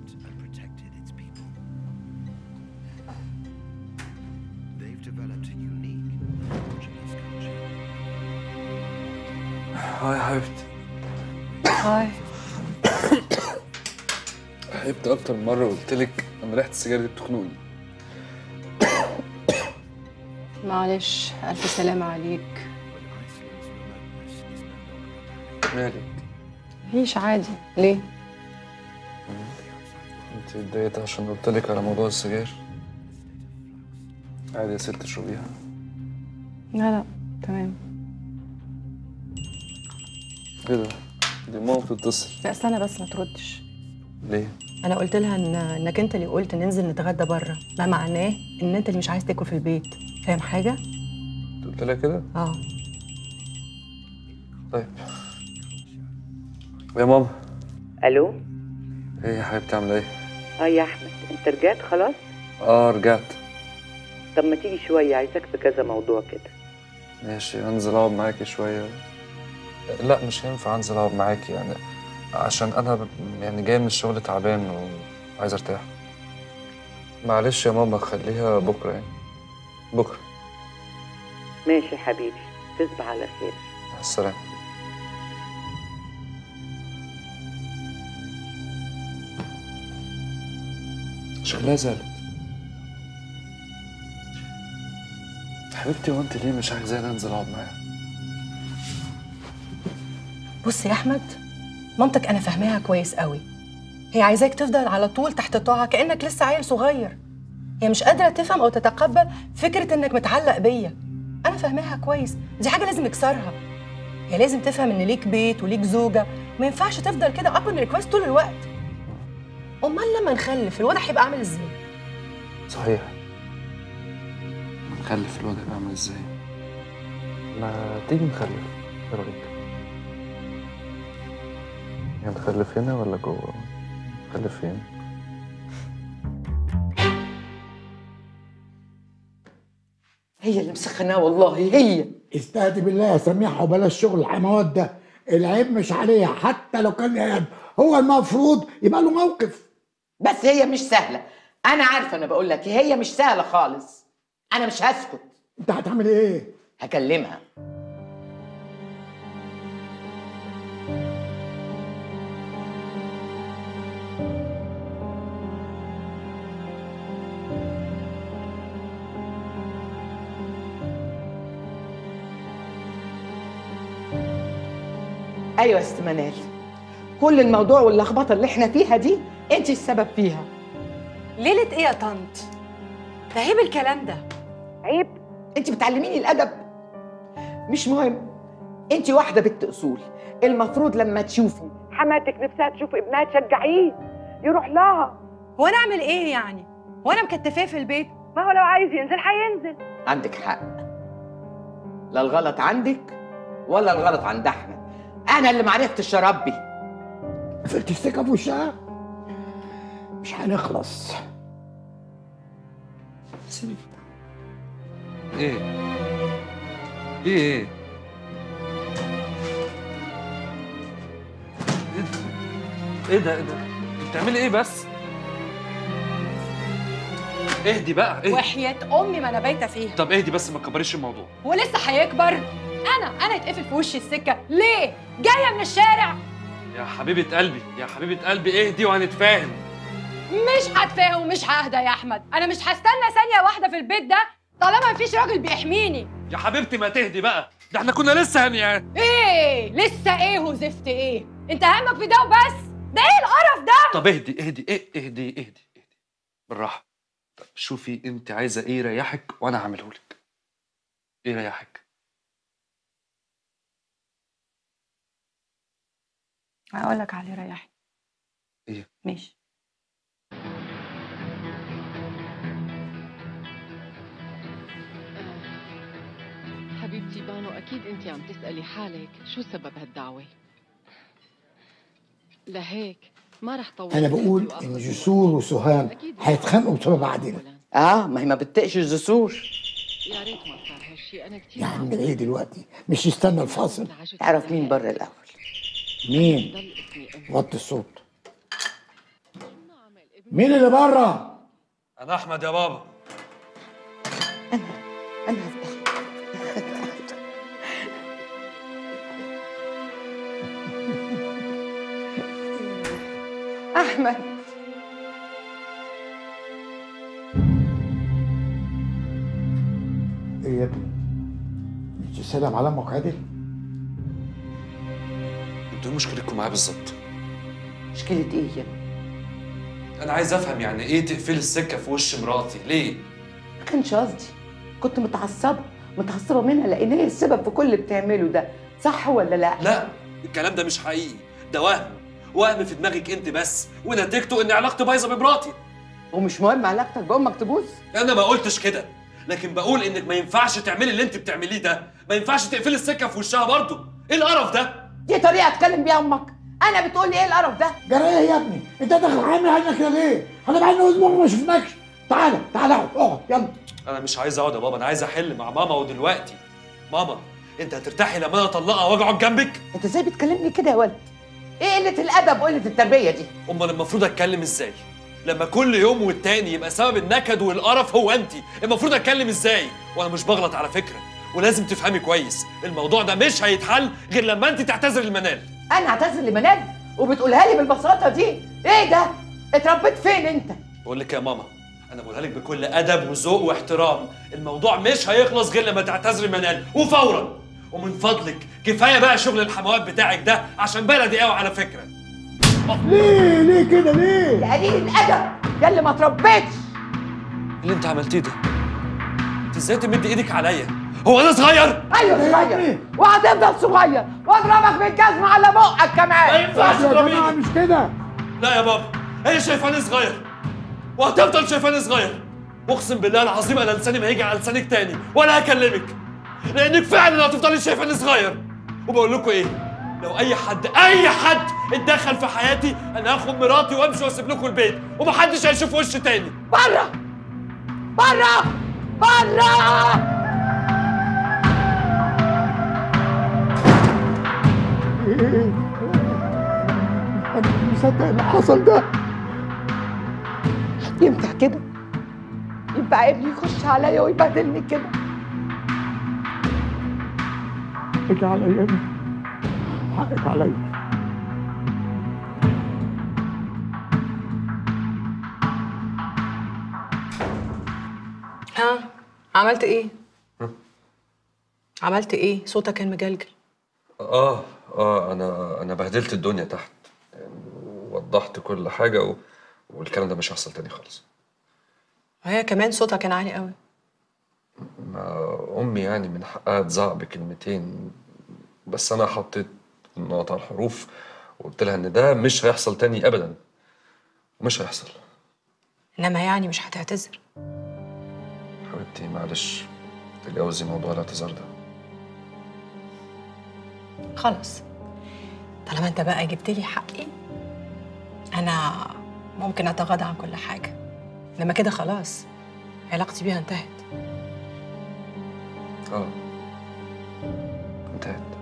developed and protected its people. They've developed a unique and homogeneous culture. هاي حبيبتي هاي حبيبتي اكتر من مره قلت لك انا ريحه السجاير دي بتخنقني معلش ألف سلامة عليك But Iceland's remoteness is no longer apparent. مالك عيش عادي ليه؟ انت اتضايقت عشان قلت لك على موضوع السجاير عادي يا ست اشربيها لا لا تمام ايه ده دي ماما بتتصل لا استنى بس ما تردش ليه انا قلت لها إن انك انت اللي قلت ننزل نتغدى بره ده معناه ان انت اللي مش عايز تاكل في البيت فاهم حاجه انت قلت لها كده اه طيب يا ماما الو ايه يا حبيبتي عامله ايه اه يا احمد انت رجعت خلاص اه رجعت طب ما تيجي شويه عايزاك في كذا موضوع كده ماشي انزل اقعد معاكي شويه لا مش هينفع انزل اقعد معاكي يعني عشان انا ب- يعني جاي من الشغل تعبان وعايز ارتاح معلش يا ماما خليها بكره يعني بكره ماشي يا حبيبي تصبح على خير مع السلامه شكلها زعلت حبيبتي هو انت ليه مش عايزاني انزل اقعد معاها بص يا احمد مامتك انا فاهماها كويس قوي هي عايزاك تفضل على طول تحت طاعه كانك لسه عيل صغير هي مش قادره تفهم او تتقبل فكره انك متعلق بيا انا فاهماها كويس دي حاجه لازم نكسرها هي لازم تفهم ان ليك بيت وليك زوجه ما ينفعش تفضل كده ابن ريكوست طول الوقت امال لما نخلف الوضع هيبقى عامل ازاي صحيح نخلف الوضع يبقى عامل ازاي ما تيجي نخلف ايه رايك يعني نخلف هنا ولا جوه نخلف فين هي اللي مسخناه والله هي استهدي بالله يا سميحة وبلاش شغل الحموات ده العيب مش عليها حتى لو كان إيهاب هو المفروض يبقى له موقف بس هي مش سهله انا عارفه انا بقول لك هي مش سهله خالص انا مش هسكت انت هتعمل ايه؟ هكلمها ايوه يا ست منال كل الموضوع واللخبطه اللي احنا فيها دي انت السبب فيها ليله ايه يا طنط ده عيب الكلام ده عيب انت بتعلميني الادب مش مهم انت واحده بنت اصول المفروض لما تشوفي حماتك نفسها تشوف ابنها تشجعيه يروح لها هو انا اعمل ايه يعني وانا مكتفاه في البيت ما هو لو عايز ينزل هينزل عندك حق لا الغلط عندك ولا الغلط عند احمد انا اللي معرفتش اربي قفلت السكة في وشها مش هنخلص سيب ايه ايه ايه ايه ده ايه ده بتعملي ايه بس اهدي بقى اهدي وحياة أمي ما أنا بايتة فيها طب اهدي بس ما تكبريش الموضوع هو لسه هيكبر أنا أنا يتقفل في وشي السكة ليه؟ جاية من الشارع يا حبيبة قلبي يا حبيبة قلبي اهدي وهنتفاهم مش هتفاهم ومش ههدى يا أحمد أنا مش هستنى ثانية واحدة في البيت ده طالما مفيش راجل بيحميني يا حبيبتي ما تهدي بقى ده احنا كنا لسه هنيان إيه؟ لسه إيه وزفت إيه؟ أنت همك في ده وبس؟ ده إيه القرف ده؟ طب اهدي اهدي ايه اهدي اهدي اهدي بالراحة طب شوفي انت عايزة ايه يريحك وانا هعمله لك ايه يريحك هقول لك عليه ريحني ايه ماشي حبيبتي بانو اكيد انت عم تسالي حالك شو سبب هالدعوه لهيك ما رح طول انا بقول ان جسور وسهام هيتخانقوا بسبب عادل اه ما هي ما بتطقش الجسور يا ريت ما صار هالشيء انا كثير يعني ايه دلوقتي مش يستنى الفاصل تعرف مين بره الاول مين وطي الصوت مين اللي بره انا احمد يا بابا انا هفتح احمد ايه يا ابني مش تسلم على امك عادل انتوا ايه مشكلتكم معايا بالظبط مشكله ايه يا ابني؟ انا عايز افهم يعني ايه تقفلي السكه في وش مراتي ليه ما كانش قصدي كنت متعصبه متعصبه منها لان هي السبب في كل اللي بتعمله ده صح ولا لا لا الكلام ده مش حقيقي ده وهم وهم في دماغك انت بس ونتيجته ان علاقتي بايظه بمراتي ومش مهم علاقتك بامك تبوظ انا ما قلتش كده لكن بقول انك ما ينفعش تعملي اللي انت بتعمليه ده ما ينفعش تقفلي السكه في وشها برضه ايه القرف ده دي طريقه اتكلم بيها امك انا بتقول لي ايه القرف ده جرى ايه يا ابني انت داخل عامل علينا كده ليه احنا بقالنا اسبوع ما شفناكش تعالى تعالى اقعد اقعد يلا انا مش عايز اقعد يا بابا انا عايز احل مع ماما ودلوقتي ماما انت هترتاحي لما انا اطلقها واجي اقعد جنبك انت ازاي بتكلمني كده يا ولد ايه قله الادب وقله التربيه دي امال المفروض اتكلم ازاي لما كل يوم والتاني يبقى سبب النكد والقرف هو انت المفروض اتكلم ازاي وانا مش بغلط على فكره ولازم تفهمي كويس الموضوع ده مش هيتحل غير لما انت تعتذري المنال انا اعتذر لمنال وبتقولها لي بالبساطه دي ايه ده اتربيت فين انت بقول لك يا ماما انا بقولها لك بكل ادب وذوق واحترام الموضوع مش هيخلص غير لما تعتذري منال وفورا ومن فضلك كفايه بقى شغل الحموات بتاعك ده عشان بلدي قوي على فكره ليه ليه كده ليه يا قليل الادب يا اللي ما تربيتش اللي انت عملتيه ده انت ازاي تمد ايدك عليا هو انا صغير ايوه صغير وهتفضل صغير واضربك بالجزمه على بقك كمان ما ينفعش يا جماعه تضربيني مش كده لا يا بابا هي شايفاني صغير وهتفضل شايفاني صغير اقسم بالله العظيم انا لساني ما هيجي على لسانك تاني ولا هكلمك لانك فعلا هتفضلي شايفاني صغير وبقول لكم ايه لو اي حد اي حد اتدخل في حياتي انا هاخد مراتي وامشي واسيب لكم البيت ومحدش هيشوف وشي تاني بره بره بره ايه انا مش مصدق اللي حصل ده ينفع كده ينفع ابني يخش عليا ويبهدلني كده حقك عليا يا ابني حقك عليا ها عملت ايه عملت ايه صوتك كان مجلجل اه اه انا انا بهدلت الدنيا تحت يعني وضحت كل حاجه و... والكلام ده مش هيحصل تاني خالص وهي كمان صوتها كان عالي قوي ما امي يعني من حقها تزعق بكلمتين بس انا حطيت النقط على الحروف وقلت لها ان ده مش هيحصل تاني ابدا ومش هيحصل انما يعني مش هتعتذر حبيبتي معلش تجاوزي موضوع الاعتذار ده خلاص طالما انت بقى جبت لي حقي انا ممكن اتغاضى عن كل حاجه لما كده خلاص علاقتي بيها انتهت اه انتهت